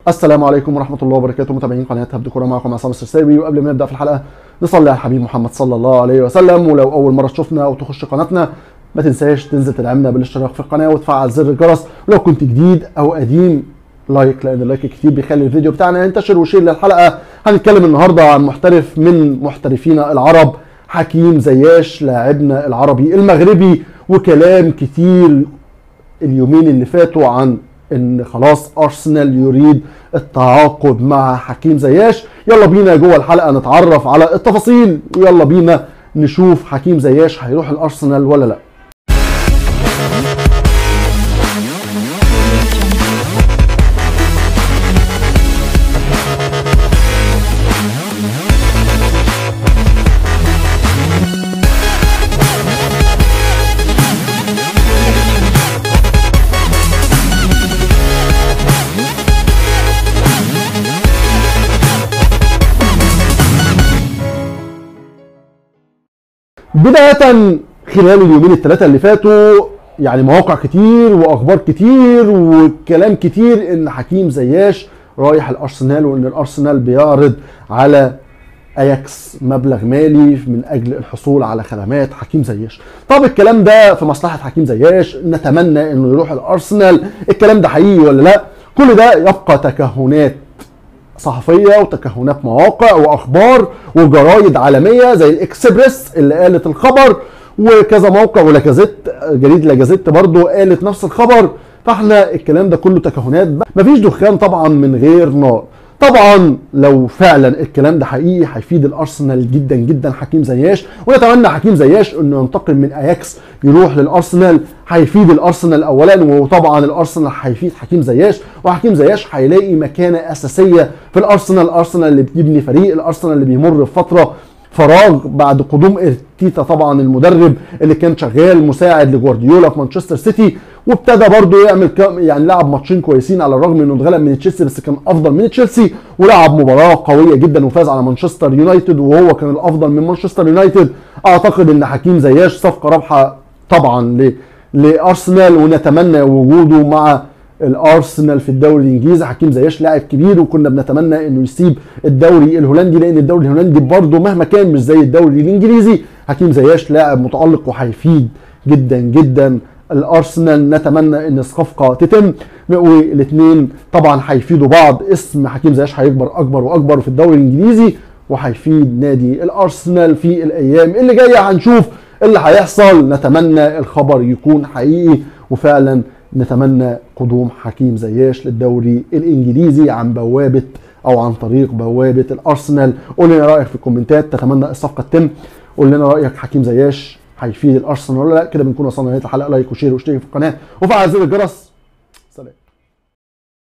السلام عليكم ورحمة الله وبركاته متابعين قناة هبد كورة معكم عصام السرساوي وقبل ما نبدأ في الحلقة نصلي على الحبيب محمد صلى الله عليه وسلم ولو أول مرة تشوفنا أو تخش قناتنا ما تنساش تنزل تدعمنا بالاشتراك في القناة وتفعل زر الجرس ولو كنت جديد أو قديم لايك لأن اللايك كتير بيخلي الفيديو بتاعنا ينتشر وشير للحلقة هنتكلم النهاردة عن محترف من محترفينا العرب حكيم زياش لاعبنا العربي المغربي وكلام كتير اليومين اللي فاتوا عن ان خلاص ارسنال يريد التعاقد مع حكيم زياش يلا بينا جوه الحلقه نتعرف على التفاصيل ويلا بينا نشوف حكيم زياش هيروح الارسنال ولا لا بداية خلال اليومين الثلاثة اللي فاتوا يعني مواقع كتير واخبار كتير وكلام كتير ان حكيم زياش رايح الارسنال وان الارسنال بيعرض على اياكس مبلغ مالي من اجل الحصول على خدمات حكيم زياش طب الكلام ده في مصلحة حكيم زياش نتمنى انه يروح الارسنال الكلام ده حقيقي ولا لا كل ده يبقى تكهنات صحفيه وتكهنات مواقع واخبار وجرايد عالميه زي الاكسبريس اللي قالت الخبر وكذا موقع ولاجازيت جريده لاجازيت برضو قالت نفس الخبر فاحنا الكلام ده كله تكهنات مفيش دخان طبعا من غير نار طبعا لو فعلا الكلام ده حقيقي هيفيد الارسنال جدا جدا حكيم زياش ونتمنى حكيم زياش انه ينتقل من اياكس يروح للارسنال هيفيد الارسنال اولا وطبعا الارسنال هيفيد حكيم زياش وحكيم زياش هيلاقي مكانه اساسيه في الارسنال الارسنال اللي بيبني فريق الارسنال اللي بيمر بفتره فراغ بعد قدوم ارتيتا طبعا المدرب اللي كان شغال مساعد لجوارديولا في مانشستر سيتي وابتدى برضه يعمل يعني لعب ماتشين كويسين على الرغم انه اتغلب من تشيلسي بس كان افضل من تشيلسي ولعب مباراه قويه جدا وفاز على مانشستر يونايتد وهو كان الافضل من مانشستر يونايتد اعتقد ان حكيم زياش صفقه رابحه طبعا ل لارسنال ونتمنى وجوده مع الارسنال في الدوري الانجليزي حكيم زياش لاعب كبير وكنا بنتمنى انه يسيب الدوري الهولندي لان الدوري الهولندي برضه مهما كان مش زي الدوري الانجليزي حكيم زياش لاعب متالق وهيفيد جدا جدا الارسنال نتمنى ان الصفقه تتم والاثنين طبعا هيفيدوا بعض اسم حكيم زياش هيكبر اكبر واكبر في الدوري الانجليزي وهيفيد نادي الارسنال في الايام اللي جايه هنشوف اللي هيحصل نتمنى الخبر يكون حقيقي وفعلا نتمنى قدوم حكيم زياش للدوري الانجليزي عن بوابه او عن طريق بوابه الارسنال قول لنا رايك في الكومنتات تتمنى الصفقه تتم قول لنا رايك حكيم زياش هيفيد الارسنال ولا لا كده بنكون وصلنا لنهايه الحلقه لايك وشير واشترك في القناه وفعل زر الجرس